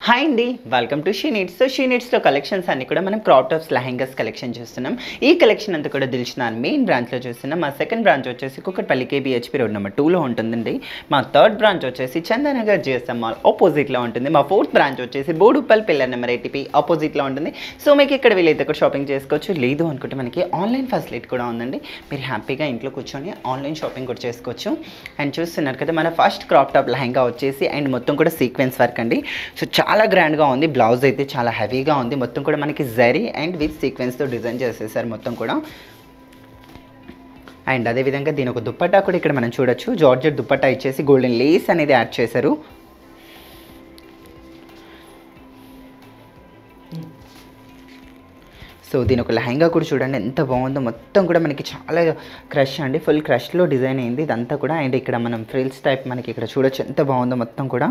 hi అండి welcome to she needs so she నీడ్స్లో collections అన్ని కూడా మనం క్రాప్ టాప్స్ లెహెంగాస్ కలెక్షన్ చూస్తున్నాం ఈ కలెక్షన్ అంతా కూడా దిల్చిన మెయిన్ బ్రాంచ్లో చూస్తున్నాం మా సెకండ్ బ్రాంచ్ వచ్చేసి కుక్కట్పల్లి కేబిహెచ్పి రోడ్ నెంబర్ టూలో ఉంటుందండి మా థర్డ్ బ్రాంచ్ వచ్చేసి చందనగర్ జిఎస్ఎం మాల్ ఆపోజిట్లో ఉంటుంది మా ఫోర్త్ బ్రాంచ్ వచ్చేసి బోడుపల్ పిల్లర్ నెంబర్ ఎయిటీపీ ఆపోజిట్లో ఉంటుంది సో మీకు ఇక్కడ వీలైతే కూడా షాపింగ్ చేసుకోవచ్చు లేదు అనుకుంటే మనకి ఆన్లైన్ ఫెసిలిటీ కూడా ఉందండి మీరు హ్యాపీగా ఇంట్లో కూర్చొని ఆన్లైన్ షాపింగ్ కూడా చేసుకోవచ్చు అండ్ చూస్తున్నారు కదా మన ఫస్ట్ క్రాప్ టాప్ లెహంగా వచ్చేసి అండ్ మొత్తం కూడా సీక్వెన్స్ వర్క్ అండి సో చాలా గ్రాండ్గా ఉంది బ్లౌజ్ అయితే చాలా హెవీగా ఉంది మొత్తం కూడా మనకి జరీ అండ్ విత్ సీక్వెన్స్తో డిజైన్ చేసేసారు మొత్తం కూడా అండ్ అదేవిధంగా దీని ఒక దుప్పట్టా కూడా ఇక్కడ మనం చూడొచ్చు జార్జెట్ దుప్పట్టా ఇచ్చేసి గోల్డెన్ లేస్ అనేది యాడ్ చేశారు సో దీని ఒక లెహంగా కూడా చూడండి ఎంత బాగుందో మొత్తం కూడా మనకి చాలా క్రష్ అండి ఫుల్ క్రష్లో డిజైన్ అయింది ఇదంతా కూడా అండ్ ఇక్కడ మనం ఫ్రిల్స్ టైప్ మనకి ఇక్కడ చూడొచ్చు ఎంత బాగుందో మొత్తం కూడా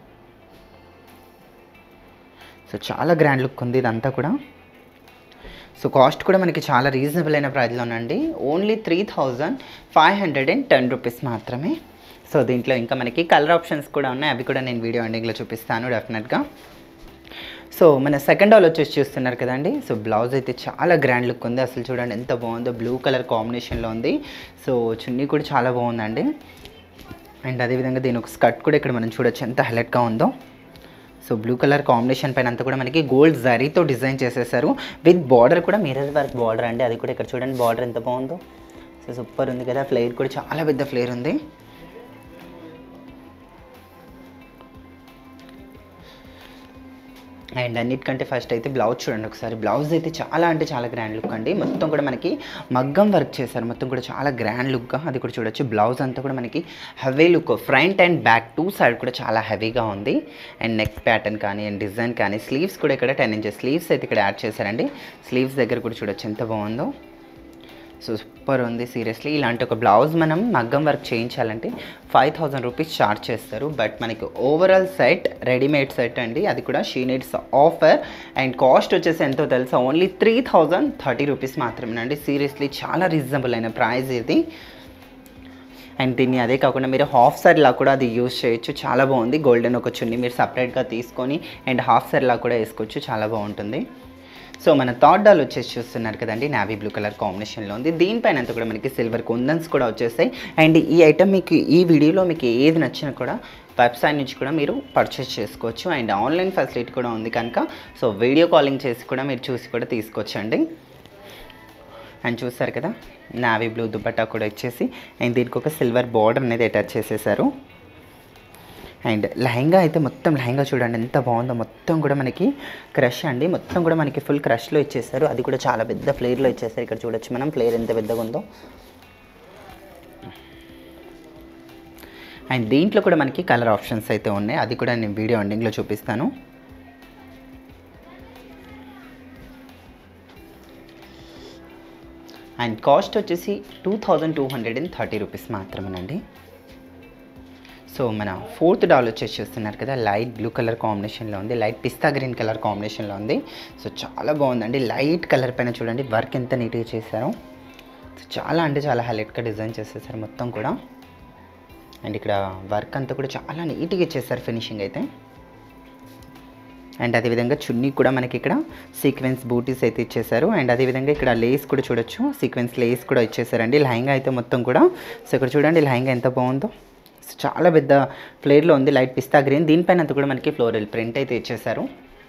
సో చాలా గ్రాండ్ లుక్ ఉంది ఇదంతా కూడా సో కాస్ట్ కూడా మనకి చాలా రీజనబుల్ అయిన ప్రైస్లోనండి only three thousand five hundred and ten rupees మాత్రమే సో దీంట్లో ఇంకా మనకి కలర్ ఆప్షన్స్ కూడా ఉన్నాయి అవి కూడా నేను వీడియో ఎండింగ్లో చూపిస్తాను డెఫినెట్గా సో మన సెకండ్ హాల్ వచ్చేసి చూస్తున్నారు కదండి సో బ్లౌజ్ అయితే చాలా గ్రాండ్ లుక్ ఉంది అసలు చూడండి ఎంత బాగుందో బ్లూ కలర్ కాంబినేషన్లో ఉంది సో చున్నీ కూడా చాలా బాగుందండి అండ్ అదేవిధంగా దీని ఒక స్కర్ట్ కూడా ఇక్కడ మనం చూడొచ్చు ఎంత హైలైట్గా ఉందో సో బ్లూ కలర్ కాంబినేషన్ పైన అంతా కూడా మనకి గోల్డ్ జరీతో డిజైన్ చేసేసారు విత్ బార్డర్ కూడా మిర్రర్ వర్క్ బార్డర్ అండి అది కూడా ఇక్కడ చూడండి బార్డర్ ఎంత బాగుందో సో సూపర్ ఉంది కదా ఫ్లేర్ కూడా చాలా పెద్ద ఫ్లేర్ ఉంది అండ్ అన్నిటికంటే ఫస్ట్ అయితే బ్లౌజ్ చూడండి ఒకసారి బ్లౌజ్ అయితే చాలా అంటే చాలా గ్రాండ్ లుక్ అండి మొత్తం కూడా మనకి మగ్గం వర్క్ చేశారు మొత్తం కూడా చాలా గ్రాండ్ లుక్గా అది కూడా చూడొచ్చు బ్లౌజ్ అంతా కూడా మనకి heavy look front and back two side కూడా చాలా హెవీగా ఉంది అండ్ నెక్ ప్యాటర్న్ కానీ అండ్ డిజైన్ కానీ స్లీవ్స్ కూడా ఇక్కడ టెన్ ఇంచెస్ స్లీవ్స్ అయితే ఇక్కడ యాడ్ చేశారండి స్లీవ్స్ దగ్గర కూడా చూడొచ్చు ఎంత బాగుందో సో సూపర్ ఉంది సీరియస్లీ ఇలాంటి ఒక బ్లౌజ్ మనం మగ్గం వర్క్ చేయించాలంటే ఫైవ్ థౌజండ్ రూపీస్ ఛార్జ్ చేస్తారు బట్ మనకి ఓవరాల్ సెట్ రెడీమేడ్ సెట్ అండి అది కూడా she needs offer and cost వచ్చేసి ఎంతో తెలుసా only three thousand thirty rupees మాత్రమేనండి సీరియస్లీ చాలా రీజనబుల్ అయిన ప్రైస్ ఇది అండ్ దీన్ని అదే కాకుండా మీరు హాఫ్ సర్లా కూడా అది యూస్ చేయొచ్చు చాలా బాగుంది గోల్డెన్ ఒక చున్నీ మీరు సపరేట్గా తీసుకొని అండ్ హాఫ్ సర్లా కూడా వేసుకోవచ్చు చాలా బాగుంటుంది సో మన థర్డ్ డాల్ వచ్చేసి చూస్తున్నారు కదండి నావీ బ్లూ కలర్ కాంబినేషన్లో ఉంది దీనిపైన అంతా కూడా మనకి సిల్వర్ కుందన్స్ కూడా వచ్చేసాయి అండ్ ఈ ఐటమ్ మీకు ఈ వీడియోలో మీకు ఏది నచ్చినా కూడా వెబ్సైట్ నుంచి కూడా మీరు పర్చేస్ చేసుకోవచ్చు అండ్ ఆన్లైన్ ఫెసిలిటీ కూడా ఉంది కనుక సో వీడియో కాలింగ్ చేసి కూడా మీరు చూసి కూడా తీసుకోవచ్చండి అండ్ చూస్తారు కదా నావీ బ్లూ దుపట్టా కూడా ఇచ్చేసి అండ్ దీనికి ఒక సిల్వర్ బార్డర్ అనేది అటాచ్ చేసేసారు అండ్ లెహంగా అయితే మొత్తం లెహంగా చూడండి ఎంత బాగుందో మొత్తం కూడా మనకి క్రష్ అండి మొత్తం కూడా మనకి ఫుల్ క్రష్లో ఇచ్చేసారు అది కూడా చాలా పెద్ద ఫ్లేర్లో ఇచ్చేసారు ఇక్కడ చూడొచ్చు మనం ఫ్లేర్ ఎంత పెద్దగా ఉందో అండ్ దీంట్లో కూడా మనకి కలర్ ఆప్షన్స్ అయితే ఉన్నాయి అది కూడా నేను వీడియో ఎండింగ్లో చూపిస్తాను అండ్ కాస్ట్ వచ్చేసి two thousand two hundred and thirty rupees మాత్రమేనండి సో మన ఫోర్త్ డాల్ వచ్చేసి చూస్తున్నారు కదా లైట్ బ్లూ కలర్ కాంబినేషన్లో ఉంది లైట్ పిస్తా గ్రీన్ కలర్ కాంబినేషన్లో ఉంది సో చాలా బాగుందండి లైట్ కలర్ పైన చూడండి వర్క్ ఎంత నీట్గా చేశారో సో చాలా అంటే చాలా హైలైట్గా డిజైన్ చేసేసారు మొత్తం కూడా అండ్ ఇక్కడ వర్క్ అంతా కూడా చాలా నీట్గా ఇచ్చేసారు ఫినిషింగ్ అయితే అండ్ అదేవిధంగా చున్నీ కూడా మనకి ఇక్కడ సీక్వెన్స్ బూటీస్ అయితే ఇచ్చేసారు అండ్ అదేవిధంగా ఇక్కడ లేస్ కూడా చూడొచ్చు సీక్వెన్స్ లేస్ కూడా ఇచ్చేసారండి లెహంగా అయితే మొత్తం కూడా సో ఇక్కడ చూడండి లెహంగా ఎంత బాగుందో సో చాలా పెద్ద ఫ్లేర్లో ఉంది లైట్ పిస్తా గ్రీన్ దీనిపైన అంతా కూడా మనకి ఫ్లోరల్ ప్రింట్ అయితే ఇచ్చేసారు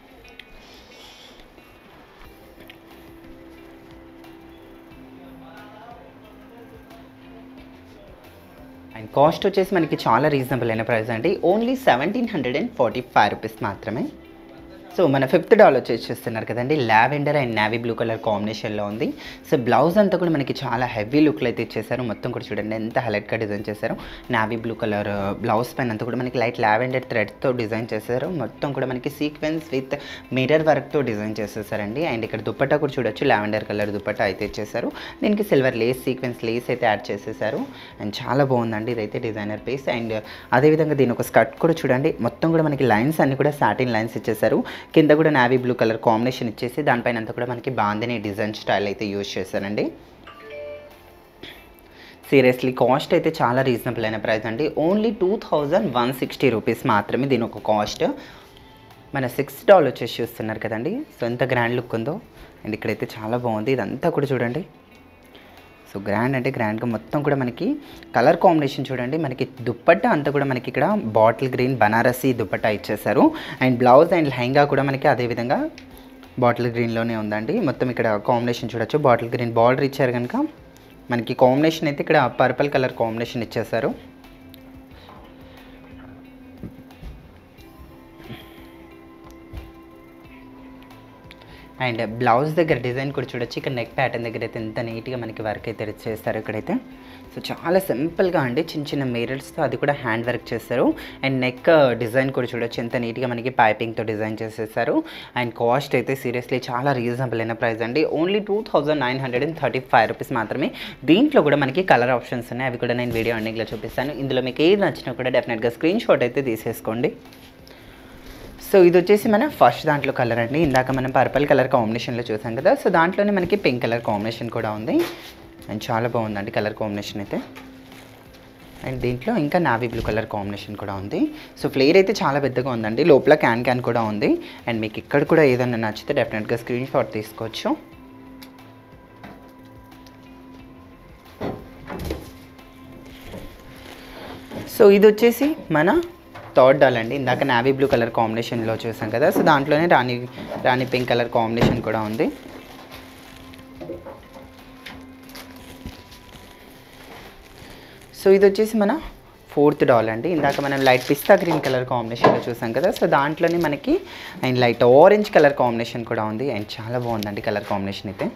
అండ్ కాస్ట్ వచ్చేసి మనకి చాలా రీజనబుల్ అయిన ప్రైస్ అండి only seventeen hundred and forty five rupees మాత్రమే సో మన ఫిఫ్త్ డాల్ వచ్చేసి చూస్తున్నారు కదండి lavender and navy blue colour కాంబినేషన్లో ఉంది సో బ్లౌజ్ అంతా కూడా మనకి చాలా హెవీ లుక్లో అయితే ఇచ్చేసారు మొత్తం కూడా చూడండి ఎంత హైలైట్గా డిజైన్ చేశారు నావీ బ్లూ కలర్ బ్లౌజ్ పైన అంతా కూడా మనకి లైట్ లావెండర్ థ్రెడ్తో డిజైన్ చేశారు మొత్తం కూడా మనకి సీక్వెన్స్ విత్ మిర్రర్ వర్క్తో డిజైన్ చేసేసారండి అండ్ ఇక్కడ దుప్పట్టా కూడా చూడొచ్చు లావెండర్ కలర్ దుప్పట్టా అయితే ఇచ్చేసారు దీనికి సిల్వర్ లేస్ సీక్వెన్స్ లేస్ అయితే యాడ్ చేసేసారు అండ్ చాలా బాగుందండి ఇదైతే డిజైనర్ పీస్ అండ్ అదేవిధంగా దీని ఒక స్కర్ట్ కూడా చూడండి మొత్తం కూడా మనకి లైన్స్ అన్ని కూడా సాటిన్ లైన్స్ ఇచ్చేసారు కింద కూడా నావీ బ్లూ కలర్ కాంబినేషన్ ఇచ్చేసి దానిపైన అంతా కూడా మనకి బాందిని డిజైన్ స్టైల్ అయితే యూజ్ చేశారండి సీరియస్లీ కాస్ట్ అయితే చాలా రీజనబుల్ అయిన ప్రైస్ అండి only two thousand one sixty rupees మాత్రమే దీని ఒక కాస్ట్ మన సిక్స్ డాల్ వచ్చేసి చూస్తున్నారు కదండి సో ఎంత గ్రాండ్ లుక్ ఉందో అండ్ ఇక్కడైతే చాలా బాగుంది ఇదంతా కూడా చూడండి సో గ్రాండ్ అంటే గ్రాండ్గా మొత్తం కూడా మనకి కలర్ కాంబినేషన్ చూడండి మనకి దుప్పట్టా అంతా కూడా మనకి ఇక్కడ బాటిల్ గ్రీన్ బనారసి దుప్పట్టా ఇచ్చేసారు అండ్ బ్లౌజ్ అండ్ లెహంగా కూడా మనకి అదేవిధంగా బాటిల్ గ్రీన్లోనే ఉందండి మొత్తం ఇక్కడ కాంబినేషన్ చూడొచ్చు బాటిల్ గ్రీన్ బార్డర్ ఇచ్చారు కనుక మనకి కాంబినేషన్ అయితే ఇక్కడ పర్పుల్ కలర్ కాంబినేషన్ ఇచ్చేసారు అండ్ బ్లౌజ్ దగ్గర డిజైన్ కూడా చూడొచ్చు ఇక్కడ నెక్ ప్యాటర్న్ దగ్గర అయితే ఎంత నీట్గా మనకి వర్క్ అయితే చేస్తారు ఇక్కడైతే సో చాలా సింపుల్గా అండి చిన్న చిన్న మిరర్స్తో అది కూడా హ్యాండ్ వర్క్ చేస్తారు అండ్ నెక్ డిజైన్ కూడా చూడొచ్చు ఎంత నీట్గా మనకి పైపింగ్తో డిజైన్ చేసేసారు అండ్ కాస్ట్ అయితే సీరియస్లీ చాలా రీజనబుల్ అయిన ప్రైస్ అండి only two thousand nine hundred and thirty five rupees మాత్రమే దీంట్లో కూడా మనకి కలర్ ఆప్షన్స్ ఉన్నాయి అవి కూడా నేను వీడియో ఎండింగ్లో చూపిస్తాను ఇందులో మీకు ఏది నచ్చినా కూడా డెఫినెట్గా స్క్రీన్ షాట్ అయితే తీసేసుకోండి సో ఇది వచ్చేసి మన ఫస్ట్ దాంట్లో కలర్ అండి ఇందాక మనం పర్పుల్ కలర్ కాంబినేషన్లో చూసాం కదా సో దాంట్లోనే మనకి పింక్ కలర్ కాంబినేషన్ కూడా ఉంది అండ్ చాలా బాగుందండి కలర్ కాంబినేషన్ అయితే అండ్ దీంట్లో ఇంకా నావీ బ్లూ కలర్ కాంబినేషన్ కూడా ఉంది సో ఫ్లేర్ అయితే చాలా పెద్దగా ఉందండి లోపల క్యాన్ క్యాన్ కూడా ఉంది అండ్ మీకు ఇక్కడ కూడా ఏదైనా నచ్చితే డెఫినెట్గా స్క్రీన్ షాట్ తీసుకోవచ్చు సో ఇది వచ్చేసి మన థర్డ్ డాల్ అండి ఇందాక నావీ బ్లూ కలర్ కాంబినేషన్లో చూసాం కదా సో దాంట్లోనే rani rani pink colour combination కూడా ఉంది సో ఇది వచ్చేసి మన ఫోర్త్ డాల్ అండి ఇందాక మనం లైట్ పిస్తా గ్రీన్ కలర్ కాంబినేషన్లో చూసాం కదా సో దాంట్లోనే మనకి and light orange colour combination కూడా ఉంది అండ్ చాలా బాగుందండి కలర్ కాంబినేషన్ అయితే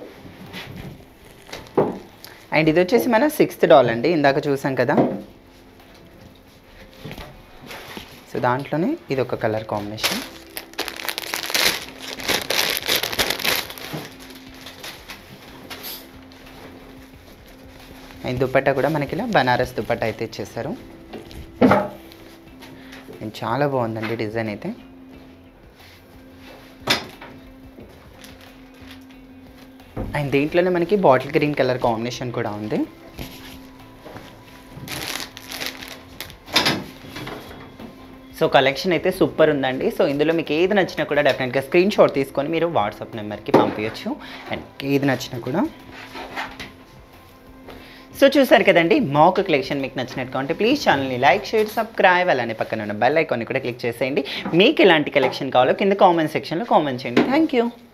అండ్ ఇది వచ్చేసి మన సిక్స్త్ డాల్ అండి ఇందాక చూసాం కదా సో దాంట్లోనే ఇది ఒక కలర్ కాంబినేషన్ అండ్ దుపట్టా కూడా మనకి ఇలా బనారస్ దుపట్టా అయితే ఇచ్చేసారు అండ్ చాలా బాగుందండి డిజైన్ అయితే అండ్ దీంట్లోనే మనకి బాటిల్ గ్రీన్ కలర్ కాంబినేషన్ కూడా ఉంది సో కలెక్షన్ అయితే సూపర్ ఉందండి సో ఇందులో మీకు ఏది నచ్చినా కూడా డెఫినెట్గా స్క్రీన్ షాట్ తీసుకొని మీరు వాట్సాప్ నెంబర్కి పంపించచ్చు అండ్ ఏది నచ్చినా కూడా సో చూసారు కదండి మాక్ కలెక్షన్ మీకు నచ్చినట్టుగా ఉంటే ప్లీజ్ ఛానల్ని లైక్ షేర్ సబ్స్క్రైబ్ అలానే పక్కన ఉన్న బెల్ ఐకాన్ని కూడా క్లిక్ చేసేయండి మీకు ఎలాంటి కలెక్షన్ కావాలో కింద కామెంట్ సెక్షన్లో కామెంట్ చేయండి థ్యాంక్ యూ